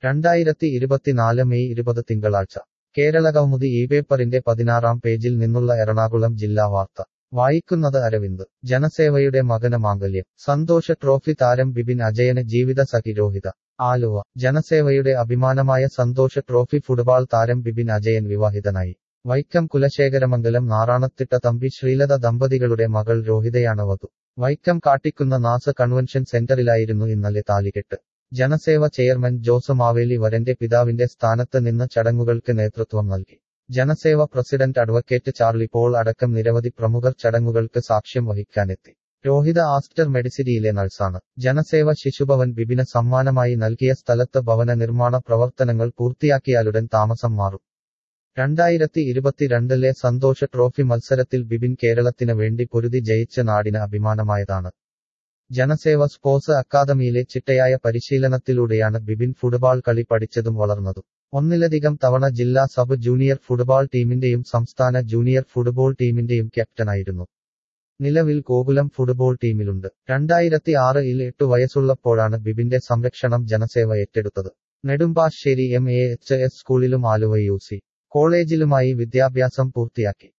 രണ്ടായിരത്തി ഇരുപത്തിനാല് മെയ് ഇരുപത് തിങ്കളാഴ്ച കേരള കൗമുദി ഈ പേപ്പറിന്റെ പതിനാറാം പേജിൽ നിന്നുള്ള എറണാകുളം ജില്ലാ വാർത്ത വായിക്കുന്നത് അരവിന്ദ് ജനസേവയുടെ മകന മാംഗല്യം സന്തോഷ ട്രോഫി താരം ബിബിൻ അജയന് ജീവിത സഖി രോഹിത ആലുവ ജനസേവയുടെ അഭിമാനമായ സന്തോഷ ട്രോഫി ഫുട്ബോൾ താരം ബിബിൻ അജയൻ വിവാഹിതനായി വൈക്കം കുലശേഖരമംഗലം നാറാണത്തിട്ട തമ്പി ശ്രീലത ദമ്പതികളുടെ മകൾ രോഹിതയാണ് വധു വൈക്കം കാട്ടിക്കുന്ന നാസ് കൺവെൻഷൻ സെന്ററിലായിരുന്നു ഇന്നലെ താലികെട്ട് ജനസേവ ചെയർമാൻ ജോസ് മാവേലി വരന്റെ പിതാവിന്റെ സ്ഥാനത്ത് നിന്ന് ചടങ്ങുകൾക്ക് നേതൃത്വം നൽകി ജനസേവ പ്രസിഡന്റ് അഡ്വക്കേറ്റ് ചാർലി പോൾ അടക്കം നിരവധി പ്രമുഖർ ചടങ്ങുകൾക്ക് സാക്ഷ്യം വഹിക്കാനെത്തി രോഹിത ആസ്റ്റർ മെഡിസിറ്റിയിലെ നഴ്സാണ് ജനസേവ ശിശുഭവൻ ബിബിന് സമ്മാനമായി നൽകിയ സ്ഥലത്ത് ഭവന നിർമ്മാണ പ്രവർത്തനങ്ങൾ പൂർത്തിയാക്കിയാലുടൻ താമസം മാറും രണ്ടായിരത്തി ഇരുപത്തിരണ്ടിലെ സന്തോഷ ട്രോഫി മത്സരത്തിൽ ബിബിൻ കേരളത്തിന് വേണ്ടി പൊരുതി ജയിച്ച നാടിന് അഭിമാനമായതാണ് ജനസേവ സ്പോർട്സ് അക്കാദമിയിലെ ചിട്ടയായ പരിശീലനത്തിലൂടെയാണ് ബിബിൻ ഫുട്ബോൾ കളി പഠിച്ചതും വളർന്നതും ഒന്നിലധികം തവണ ജില്ലാ സബ് ജൂനിയർ ഫുട്ബോൾ ടീമിന്റെയും സംസ്ഥാന ജൂനിയർ ഫുട്ബോൾ ടീമിന്റെയും ക്യാപ്റ്റനായിരുന്നു നിലവിൽ ഗോകുലം ഫുട്ബോൾ ടീമിലുണ്ട് രണ്ടായിരത്തി ആറിൽ എട്ടു വയസ്സുള്ളപ്പോഴാണ് ബിബിന്റെ സംരക്ഷണം ജനസേവ ഏറ്റെടുത്തത് Nedumbassery M A H S സ്കൂളിലും ആലുവ യു സി കോളേജിലുമായി വിദ്യാഭ്യാസം പൂർത്തിയാക്കി